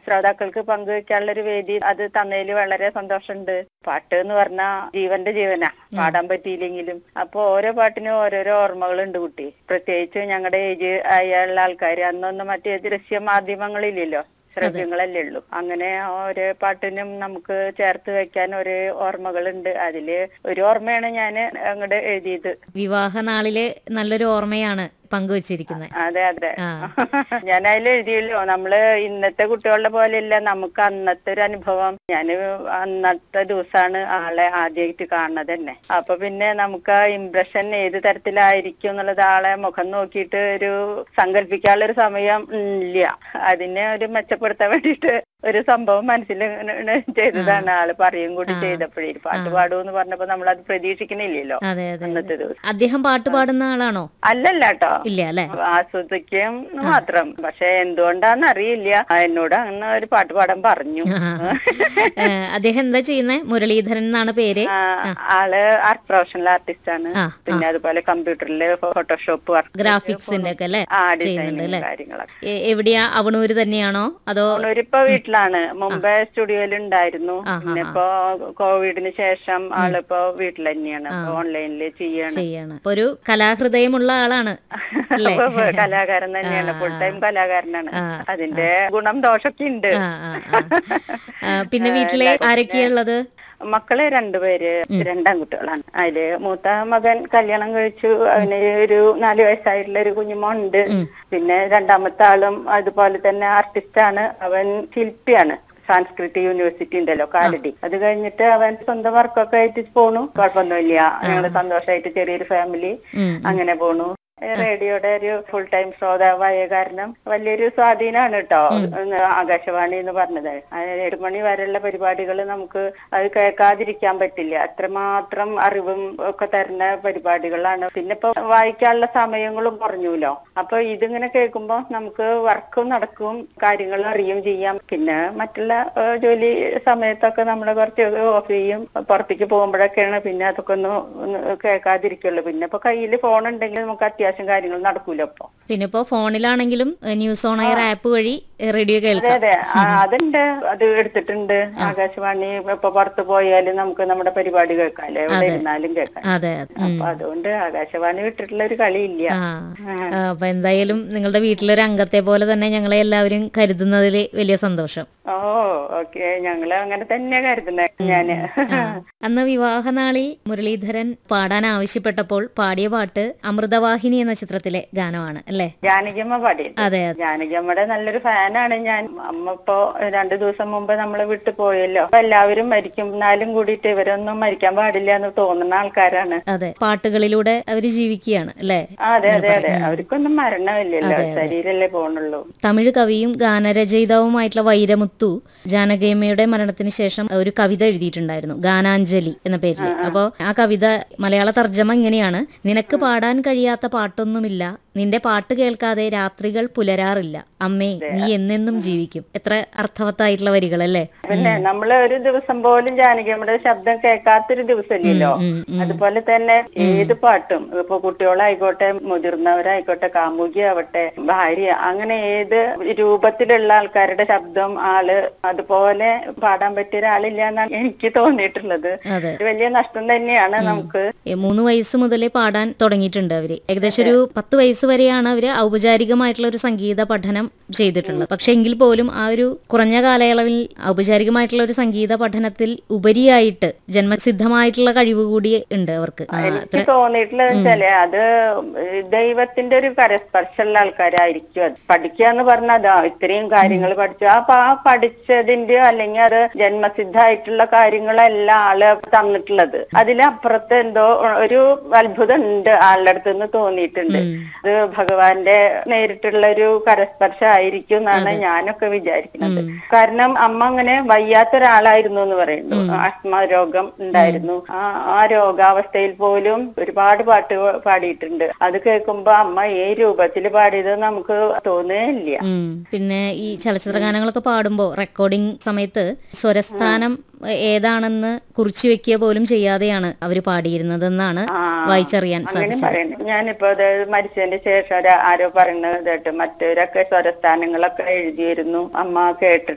ശ്രോതാക്കൾക്ക് പങ്കുവെക്കാനുള്ള ഒരു വേദി അത് തന്നതിൽ വളരെ സന്തോഷമുണ്ട് പാട്ട് എന്ന് പറഞ്ഞാൽ ജീവന്റെ ജീവനാ പാടാൻ പറ്റിയില്ലെങ്കിലും അപ്പൊ ഓരോ പാട്ടിനും ഓരോരോ ഓർമ്മകളുണ്ട് കുട്ടി പ്രത്യേകിച്ച് ഞങ്ങളുടെ ഏജ് ആയുള്ള ആൾക്കാർ അന്നൊന്നും മറ്റേ ദൃശ്യ മാധ്യമങ്ങളില്ലല്ലോ ശ്രവ്യങ്ങളല്ലേ ഉള്ളൂ അങ്ങനെ ഓരോ പാട്ടിനും നമുക്ക് ചേർത്ത് വെക്കാൻ ഒരു ഓർമ്മകളുണ്ട് അതില് ഒരു ഓർമ്മയാണ് ഞാൻ അങ്ങോട്ട് എഴുതിയത് വിവാഹ നാളിലെ നല്ലൊരു ഓർമ്മയാണ് പങ്കുവച്ചിരിക്കുന്നത് അതെ അതെ ആ. ഞാൻ അതിൽ എഴുതിയല്ലോ നമ്മള് ഇന്നത്തെ കുട്ടികളുടെ പോലെയല്ല നമുക്ക് അന്നത്തെ ഒരു അനുഭവം ഞാൻ അന്നത്തെ ദിവസമാണ് ആളെ ആദ്യമായിട്ട് കാണുന്നത് തന്നെ അപ്പൊ പിന്നെ നമുക്ക് ആ ഇംപ്രഷൻ ഏത് തരത്തിലായിരിക്കും എന്നുള്ളത് ആളെ മുഖം നോക്കിയിട്ട് ഒരു സങ്കല്പിക്കാനുള്ള ഒരു സമയം ഇല്ല അതിനെ ഒരു മെച്ചപ്പെടുത്താൻ വേണ്ടിയിട്ട് ഒരു സംഭവം മനസ്സിൽ ഇങ്ങനെ ചെയ്തതാണ് ആള് പറയും കൂടി ചെയ്തപ്പോഴേ പാട്ട് പാടുമെന്ന് പറഞ്ഞപ്പോ നമ്മൾ അത് പ്രതീക്ഷിക്കണില്ലല്ലോ അതെ അതെ അന്നത്തെ ദിവസം അദ്ദേഹം പാട്ട് പാടുന്ന ആളാണോ അല്ലല്ല കേട്ടോ ഇല്ല അല്ലെ ആസ്വദിക്കും മാത്രം പക്ഷെ എന്തുകൊണ്ടാന്ന് അറിയില്ല ആ, എന്നോട് അങ്ങനെ ഒരു പാട്ട് പാടാൻ പറഞ്ഞു അദ്ദേഹം എന്താ ചെയ്യുന്നത് മുരളീധരൻ എന്നാണ് പേര് ആ, ആള് ആർട്ട് പ്രൊഫഷണൽ ആർട്ടിസ്റ്റ് ആണ് ആ, പിന്നെ അതുപോലെ കമ്പ്യൂട്ടറിൽ ഫോട്ടോഷോപ്പ് വർക്ക് ഗ്രാഫിക്സിന്റെ ഒക്കെ അല്ലെ ആ ചെയ്യുന്നുണ്ട് ഡിസൈനിങ് അല്ലെ കാര്യങ്ങളൊക്കെ എ- എവിടെയാ അവണൂര് തന്നെയാണോ അതോ ഇപ്പൊ വീട്ടിലാണ് മുമ്പേ സ്റ്റുഡിയോയിൽ ഉണ്ടായിരുന്നു ആ, ആ, പിന്നെ ഇപ്പൊ കോവിഡിന് ശേഷം ആളിപ്പോ വീട്ടിൽ തന്നെയാണ് ഓൺലൈനിൽ ചെയ്യാണ് ചെയ്യാണ് അപ്പൊ ഒരു കലാഹൃദയമുള്ള ആളാണ് അല്ലേ അപ്പൊ കലാകാരൻ തന്നെയാണ് ഫുൾ ടൈം കലാകാരനാണ് ആ, അതിന്റെ ഗുണം ദോഷമൊക്കെ ഉണ്ട് ആ, ആ, ആ. ആ, പിന്നെ വീട്ടിലെ ആരൊക്കെയാ ഉള്ളത് മക്കള് രണ്ടുപേര് രണ്ടാൺകുട്ടികളാണ് അതില് മൂത്ത മകൻ കല്യാണം കഴിച്ചു അവന് ഒരു നാല് വയസ്സായിട്ടുള്ള ഒരു കുഞ്ഞുമോനുണ്ട് പിന്നെ രണ്ടാമത്തെ ആളും അതുപോലെ തന്നെ ആർട്ടിസ്റ്റ് ആണ് അവൻ ശില്പിയാണ് സാൻസ്ക്രിറ്റ് യൂണിവേഴ്സിറ്റി ഉണ്ടല്ലോ കാലടി അത് കഴിഞ്ഞിട്ട് അവൻ സ്വന്തം വർക്കൊക്കെ ആയിട്ട് പോണു കുഴപ്പമൊന്നുമില്ല ഞങ്ങള് സന്തോഷമായിട്ട് ചെറിയൊരു ഫാമിലി ഉം. അങ്ങനെ പോണു റേഡിയോയുടെ ഒരു ഫുൾ ടൈം ശ്രോതാവായ കാരണം വലിയൊരു സ്വാധീനമാണ് കേട്ടോ ആകാശവാണി എന്ന് പറഞ്ഞത് അത് ഏഴ് മണി വരെയുള്ള പരിപാടികൾ നമുക്ക് അത് കേൾക്കാതിരിക്കാൻ പറ്റില്ല അത്രമാത്രം അറിവും ഒക്കെ തരുന്ന പരിപാടികളാണ് പിന്നെ ഇപ്പൊ വായിക്കാനുള്ള സമയങ്ങളും കുറഞ്ഞുല്ലോ അപ്പൊ ഇതിങ്ങനെ കേൾക്കുമ്പോൾ നമുക്ക് വർക്കും നടക്കും കാര്യങ്ങൾ അറിയും ചെയ്യാം പിന്നെ മറ്റുള്ള ഏഹ്, ജോലി സമയത്തൊക്കെ നമ്മൾ കുറച്ച് ഓഫ് ചെയ്യും പുറത്തേക്ക് പോകുമ്പോഴൊക്കെയാണ് പിന്നെ അതൊക്കെ ഒന്ന് ഒന്ന് കേൾക്കാതിരിക്കുള്ളൂ പിന്നെ ഇപ്പൊ കയ്യിൽ ഫോൺ ഉണ്ടെങ്കിൽ നമുക്ക് അത്യാവശ്യം കാര്യങ്ങൾ നടക്കൂല ഇപ്പൊ പിന്നെ ഇപ്പോ ഫോണിലാണെങ്കിലും ഏ, ന്യൂസ് ഓൺ എയർ ആപ്പ് വഴി ഏ, റേഡിയോ അതെ കേൾക്കാം അതെ ആ, അതുണ്ട് അത് എടുത്തിട്ടുണ്ട് ആകാശവാണി ഇപ്പൊ പുറത്ത് പോയാലും നമുക്ക് നമ്മുടെ പരിപാടി കേൾക്കാമല്ലോ എവിടെ ഇരുന്നാലും കേൾക്കാം അതെ അതെ ഉം. അപ്പൊ അതുകൊണ്ട് ആകാശവാണി വിട്ടിട്ടുള്ള ഒരു കളിയില്ല ആ ആ, അപ്പൊ എന്തായാലും നിങ്ങളുടെ വീട്ടിലൊരു അംഗത്തെ പോലെ തന്നെ ഞങ്ങളെ എല്ലാവരും കരുതുന്നതിൽ വലിയ സന്തോഷം ഓ ഓക്കെ ഞങ്ങള് അങ്ങനെ തന്നെ കരുതുന്നത് ഞാന് ആ. അന്ന് വിവാഹനാളി മുരളീധരൻ പാടാൻ ആവശ്യപ്പെട്ടപ്പോൾ പാടിയ പാട്ട് അമൃതവാഹിനി എന്ന ചിത്രത്തിലെ ഗാനമാണ് അല്ലേ ജാനകിയമ്മ പാടി അതെ അതെ ജാനകിയമ്മയുടെ നല്ലൊരു ഫാനാണ് ഞാൻ അമ്മ ഇപ്പോ രണ്ടു ദിവസം മുമ്പ് നമ്മളെ വിട്ടു പോയല്ലോ അപ്പൊ എല്ലാവരും മരിക്കും എന്നാലും കൂടിയിട്ട് ഇവരൊന്നും മരിക്കാൻ പാടില്ല എന്ന് തോന്നുന്ന ആൾക്കാരാണ് അതെ പാട്ടുകളിലൂടെ അവര് ജീവിക്കുകയാണ് അല്ലേ ആ, അതെ അതെ അതെ അവർക്കൊന്നും മരണമില്ലല്ലോ ശരീരല്ലേ പോണുള്ളൂ തമിഴ് കവിയും ഗാനരചയിതാവുമായിട്ടുള്ള വൈരമുത്തു ജാനകിയമ്മയുടെ മരണത്തിന് ശേഷം ഒരു കവിത എഴുതിയിട്ടുണ്ടായിരുന്നു ഗാനാഞ്ജലി എന്ന പേരിൽ അപ്പോ ആ കവിത മലയാള തർജ്ജമ ഇങ്ങനെയാണ് നിനക്ക് പാടാൻ കഴിയാത്ത പാട്ടൊന്നുമില്ല നിന്റെ പാട്ട് കേൾക്കാതെ രാത്രികൾ പുലരാറില്ല അമ്മേ നീ എന്നെന്നും ജീവിക്കും എത്ര അർത്ഥവത്തായിട്ടുള്ള വരികളല്ലേ പിന്നെ നമ്മള് ഒരു ദിവസം പോലും ജാനകിയമ്മയുടെ ശബ്ദം കേൾക്കാത്തൊരു ദിവസമില്ലല്ലോ ഉം, ഉം. അതുപോലെ തന്നെ ഏത് പാട്ടും ഇപ്പൊ കുട്ടികളായിക്കോട്ടെ മുതിർന്നവരായിക്കോട്ടെ കാമുകി ആവട്ടെ ഭാര്യ അങ്ങനെ ഏത് രൂപത്തിലുള്ള ആൾക്കാരുടെ ശബ്ദം ആള് അതുപോലെ പാടാൻ പറ്റിയ ഒരാളില്ല എന്നാണ് എനിക്ക് തോന്നിയിട്ടുള്ളത് അതെ ഒരു വലിയ നഷ്ടം തന്നെയാണ് നമുക്ക് ഏ, മൂന്ന് വയസ്സ് മുതലേ പാടാൻ തുടങ്ങിയിട്ടുണ്ട് അവര് ഏകദേശം ഒരു പത്ത് വയസ്സ് വരെയാണ് അവര് ഔപചാരികമായിട്ടുള്ള ഒരു സംഗീത പഠനം ചെയ്തിട്ടുള്ളത് പക്ഷെ എങ്കിൽ പോലും ആ ഒരു കുറഞ്ഞ കാലയളവിൽ ഔപചാരികമായിട്ടുള്ള ഒരു സംഗീത പഠനത്തിൽ ഉപരിയായിട്ട് ജന്മസിദ്ധമായിട്ടുള്ള കഴിവ് കൂടി ഉണ്ട് അവർക്ക് ആ, എനിക്ക് തോന്നിയിട്ടുള്ളത് വെച്ചാല് അത് ദൈവത്തിന്റെ ഒരു കരസ്പർശമുള്ള ആൾക്കാരായിരിക്കും അത് പഠിക്കുക എന്ന് പറഞ്ഞാൽ അതാ ഇത്രയും കാര്യങ്ങൾ പഠിച്ചു അപ്പൊ ആ പഠിച്ചതിന്റെ അല്ലെങ്കിൽ അത് ജന്മസിദ്ധമായിട്ടുള്ള കാര്യങ്ങളല്ല ആള് തന്നിട്ടുള്ളത് അതിലപ്പുറത്ത് എന്തോ ഒരു അത്ഭുതം ഉണ്ട് ആളുടെ അടുത്ത് നിന്ന് തോന്നിയിട്ടുണ്ട് അത് ഭഗവാന്റെ നേരിട്ടുള്ള ഒരു കരസ്പർശം ആയിരിക്കും എന്നാണ് ഞാനൊക്കെ വിചാരിക്കുന്നത് കാരണം അമ്മ അങ്ങനെ വയ്യാത്ത ഒരാളായിരുന്നു എന്ന് പറയുന്നു ആസ്മ രോഗം ഉണ്ടായിരുന്നു ആ ആ രോഗാവസ്ഥയിൽ പോലും ഒരുപാട് പാട്ട് പാടിയിട്ടുണ്ട് അത് കേൾക്കുമ്പോ അമ്മ ഈ രൂപത്തിൽ പാടിയത് നമുക്ക് തോന്നുകയില്ല ഉം. പിന്നെ ഈ ചലച്ചിത്ര ഗാനങ്ങളൊക്കെ പാടുമ്പോ റെക്കോർഡിംഗ് സമയത്ത് സ്വരസ്ഥാനം ഏതാണെന്ന് കുറിച്ചു വെക്കുക പോലും ചെയ്യാതെയാണ് അവര് പാടിയിരുന്നതെന്നാണ് വായിച്ചറിയാൻ അങ്ങനെ സാധിച്ചത് പറയുന്നത് ഞാനിപ്പോ അത് മരിച്ചതിന്റെ ശേഷം ഒരു ആരോ പറയുന്നത് കേട്ട് മറ്റവരൊക്കെ സ്വരസ്ഥാനങ്ങളൊക്കെ എഴുതിയിരുന്നു അമ്മ കേട്ടിട്ട്